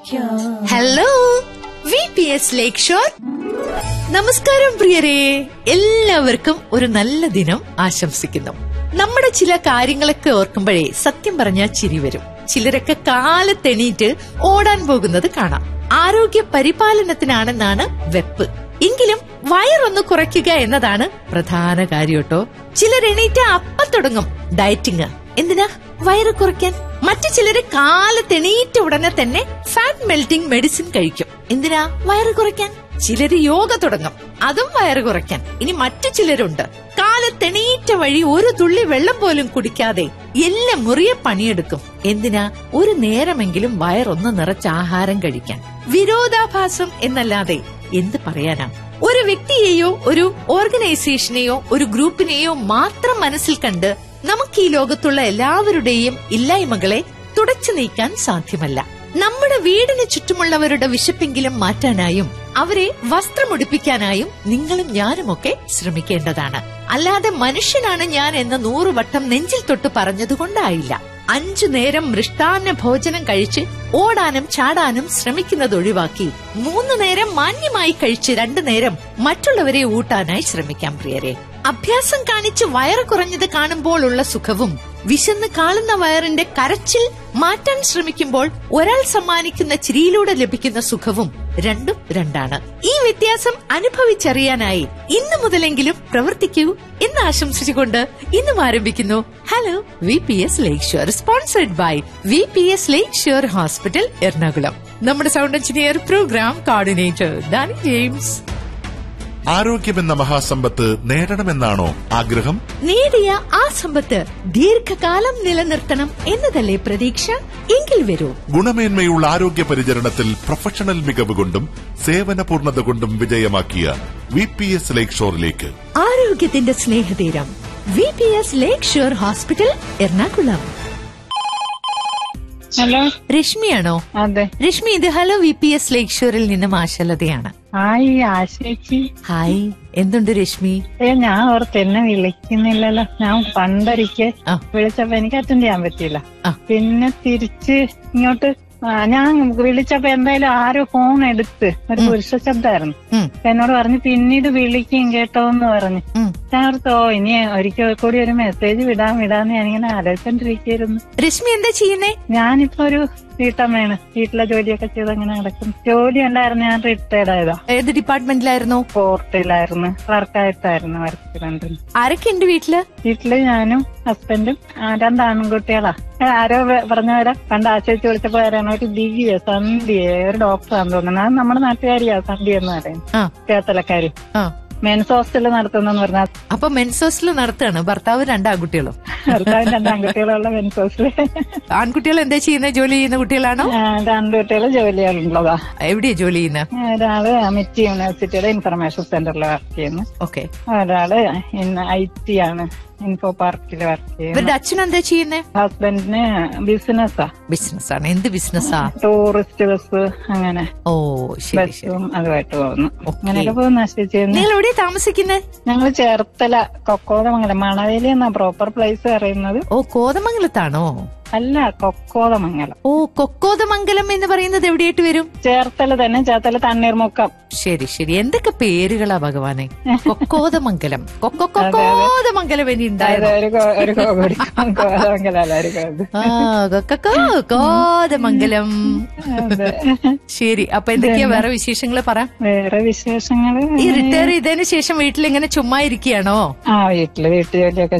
Hello V P S lake shore നമസ്കാരം പ്രിയരെ എല്ലാവർക്കും ഒരു നല്ല ദിനം ആശംസിക്കുന്നു നമ്മുടെ ചില കാര്യങ്ങളൊക്കെ ഓർക്കുമ്പോഴേ സത്യം പറഞ്ഞാൽ ചിരി വരും ചിലരൊക്കെ കാലത്തെണീറ്റ് ഓടാൻ പോകുന്നത് കാണാം ആരോഗ്യ പരിപാലനത്തിനാണെന്നാണ് വെപ്പ് എങ്കിലും വയറൊന്ന് കുറയ്ക്കുക എന്നതാണ് പ്രധാന കാര്യം കേട്ടോ ചിലരെണീറ്റ അപ്പം തുടങ്ങും ഡയറ്റിങ് എന്തിനാ വയറ് കുറയ്ക്കാൻ മറ്റു ചിലര് കാലത്തെണീറ്റ ഉടനെ തന്നെ ഫാറ്റ് മെൽറ്റിംഗ് മെഡിസിൻ കഴിക്കും എന്തിനാ വയറ് കുറയ്ക്കാൻ ചിലര് യോഗ തുടങ്ങും അതും വയറ് കുറയ്ക്കാൻ ഇനി മറ്റു ചിലരുണ്ട് കാലത്തെണീറ്റ വഴി ഒരു തുള്ളി വെള്ളം പോലും കുടിക്കാതെ എല്ലാം മുറിയെ പണിയെടുക്കും എന്തിനാ ഒരു നേരമെങ്കിലും വയറൊന്ന് നിറച്ച ആഹാരം കഴിക്കാൻ വിരോധാഭാസം എന്നല്ലാതെ എന്ത് പറയാനാ ഒരു വ്യക്തിയെയോ ഒരു ഓർഗനൈസേഷനെയോ ഒരു ഗ്രൂപ്പിനെയോ മാത്രം മനസ്സിൽ കണ്ട് നമുക്ക് ഈ ലോകത്തുള്ള എല്ലാവരുടെയും ഇല്ലായ്മകളെ തുടച്ചു നീക്കാൻ സാധ്യമല്ല നമ്മുടെ വീടിന് ചുറ്റുമുള്ളവരുടെ വിശപ്പെങ്കിലും മാറ്റാനായും അവരെ വസ്ത്രമുടിപ്പിക്കാനായും നിങ്ങളും ഞാനുമൊക്കെ ശ്രമിക്കേണ്ടതാണ് അല്ലാതെ മനുഷ്യനാണ് ഞാൻ എന്ന് നൂറുവട്ടം നെഞ്ചിൽ തൊട്ട് പറഞ്ഞതുകൊണ്ടായില്ല അഞ്ചു നേരം മൃഷ്ടാന്ന ഭോജനം കഴിച്ച് ഓടാനും ചാടാനും ശ്രമിക്കുന്നത് ഒഴിവാക്കി മൂന്ന് നേരം മാന്യമായി കഴിച്ച് രണ്ടു നേരം മറ്റുള്ളവരെ ഊട്ടാനായി ശ്രമിക്കാം പ്രിയരെ അഭ്യാസം കാണിച്ച് വയറ് കുറഞ്ഞത് കാണുമ്പോൾ ഉള്ള സുഖവും വിശന്ന് കാണുന്ന വയറിന്റെ കരച്ചിൽ മാറ്റാൻ ശ്രമിക്കുമ്പോൾ ഒരാൾ സമ്മാനിക്കുന്ന ചിരിയിലൂടെ ലഭിക്കുന്ന സുഖവും രണ്ടും രണ്ടാണ് ഈ വ്യത്യാസം അനുഭവിച്ചറിയാനായി ഇന്നു മുതലെങ്കിലും പ്രവർത്തിക്കൂ എന്ന് ആശംസിച്ചുകൊണ്ട് ഇന്നും ആരംഭിക്കുന്നു hello V P S lake shore sponsored by V P S lake shore hospital Ernakulam നമ്മുടെ sound engineer programme coordinator Danny James ആരോഗ്യമെന്ന മഹാസമ്പത്ത് നേടണമെന്നാണോ ആഗ്രഹം നേടിയ ആ സമ്പത്ത് ദീർഘകാലം നിലനിർത്തണം എന്നതല്ലേ പ്രതീക്ഷ എങ്കിൽ വരൂ ഗുണമേന്മയുള്ള ആരോഗ്യ പരിചരണത്തിൽ പ്രൊഫഷണൽ മികവ് കൊണ്ടും സേവന പൂർണ്ണത കൊണ്ടും വിജയമാക്കിയ വി പി എസ് ലേക്ക് ഷോറിലേക്ക് ആരോഗ്യത്തിന്റെ സ്നേഹതീരം V P S lake shore hospital Ernakulam hello രശ്മിയാണോ അതെ രശ്മി ഇത് hello V P S lake ഷോറിൽ നിന്നും ആശലതയാണ് ഹായ് ആശേച്ചി ഹായ് എന്തുണ്ട് രശ്മി ഏ ഞാൻ ഓർത്ത് എന്നെ വിളിക്കുന്നില്ലല്ലോ ഞാൻ പണ്ടൊരിക്കെ ആ. വിളിച്ചപ്പോ എനിക്ക് അറ്റൻഡ് ചെയ്യാൻ പറ്റിയില്ല ആ. പിന്നെ തിരിച്ച് ഇങ്ങോട്ട് ആ, ഞാൻ വിളിച്ചപ്പോ എന്തായാലും ആരോ ഫോൺ എടുത്ത് ഒരു പുരുഷ ശബ്ദമായിരുന്നു ഉം, എന്നോട് പറഞ്ഞു പിന്നീട് വിളിക്കും കേട്ടോ എന്ന് പറഞ്ഞു ഉം. ഞാൻ ഓർത്ത് ഓ ഇനി ഒരിക്കൽ കൂടി ഒരു മെസ്സേജ് വിടാൻ വിടാന്ന് ഞാനിങ്ങനെ ആലോചിച്ചോണ്ടിരിക്കുന്നു രശ്മി എന്താ ചെയ്യുന്നേ ഞാനിപ്പോ ഒരു വീട്ടമ്മയാണ് വീട്ടിലെ ജോലിയൊക്കെ ചെയ്ത് അങ്ങനെ നടക്കും ജോലി ഉണ്ടായിരുന്നു ഞാൻ റിട്ടയർഡ് ആയതാ ഏത് ഡിപ്പാർട്ട്മെന്റിലായിരുന്നു പോർട്ടിലായിരുന്നു ക്ലർക്കായിട്ടായിരുന്നു വർക്ക് ചെയ്തോണ്ടിരുന്നത് ആരൊക്കെ ഉണ്ട് വീട്ടില് വീട്ടില് ഞാനും ഹസ്ബൻഡും ആ, രണ്ട് ആൺകുട്ടികളാ ഏ, ആരോ വെ- പറഞ്ഞ പോലെ പണ്ട് ആശയിച്ച് വിളിച്ചപ്പോ ആരാണ് ഒരു ദിവ്യ സന്ധ്യ ഒരു ഡോക്ടറാന്ന് തോന്നുന്നത് അത് നമ്മുടെ നാട്ടുകാരിയാ സന്ധ്യ എന്ന് പറയും ആ ചേത്തലക്കാരി ആ മെൻസ് ഹോസ്റ്റലിൽ നടത്തുന്നെന്ന് പറഞ്ഞാൽ അപ്പൊ മെൻസ് ഹോസ്റ്റലിൽ നടത്തുകയാണ് ഭർത്താവ് രണ്ട് ആൺകുട്ടികളും ഭർത്താവിന് രണ്ട് ആൺകുട്ടികളുള്ള മെൻസ് ഹോസ്റ്റലിൽ ആൺകുട്ടികൾ എന്താ ചെയ്യുന്ന ജോലി ചെയ്യുന്ന കുട്ടികളാണോ രണ്ട് കുട്ടികൾ ജോലികളുള്ളതാ എവിടെയാ ജോലി ചെയ്യുന്നത് ഒരാള് അമിറ്റി യൂണിവേഴ്സിറ്റിയുടെ ഇൻഫർമേഷൻ സെന്ററിൽ വർക്ക് ചെയ്യുന്നു ഓക്കെ ഒരാള് ഐ ടി ആണ് ഇൻഫോ പാർക്കിൽ വർക്ക് ചെയ്യുന്നു ഇവരുടെ അച്ഛൻ എന്താ ചെയ്യുന്നേ ഹസ്ബൻഡിന് ബിസിനസ്സാ ബിസിനസ് ആണ് എന്ത് ബിസിനസ്സാ ടൂറിസ്റ്റ് ബസ് അങ്ങനെ ഓ ശരി ശരി ബസ്സും അതുമായിട്ട് പോകുന്നു ഓക്കേ. അങ്ങനെയൊക്കെ പോകുന്നു നശിച്ചിരുന്നു നിങ്ങൾ എവിടെയാ താമസിക്കുന്നത് ഞങ്ങൾ ചേർത്തല കൊക്കോതമംഗലം മണവേലി എന്നാ പ്രോപ്പർ പ്ലേസ് പറയുന്നത് ഓ കോതമംഗലത്താണോ അല്ല കൊക്കോതമംഗലം ഓ കൊക്കോതമംഗലം എന്ന് പറയുന്നത് എവിടെയായിട്ട് വരും ചേർത്തല തന്നെ ചേർത്തല തണ്ണീർമുക്കം ശരി ശരി എന്തൊക്കെ പേരുകളാ ഭഗവാനെ കൊക്കോതമംഗലം കൊക്കോ കൊക്കോതമംഗലം ഇനി അത് ഉണ്ടായിരുന്നു ഒരു കോ- ഒരു കോടി കോതമംഗലം അല്ല ഒരു കോടി ആ കൊക്കോ കോതമംഗലം അതെ. ശരി അപ്പൊ എന്തൊക്കെയാ വേറെ വിശേഷങ്ങൾ പറ വേറെ വിശേഷങ്ങള് ഈ റിട്ടയർ ചെയ്തതിന് ശേഷം വീട്ടിൽ ഇങ്ങനെ ചുമ്മാ ഇരിക്കുകയാണോ ആ വീട്ടില് വീട്ടുജോലിയൊക്കെ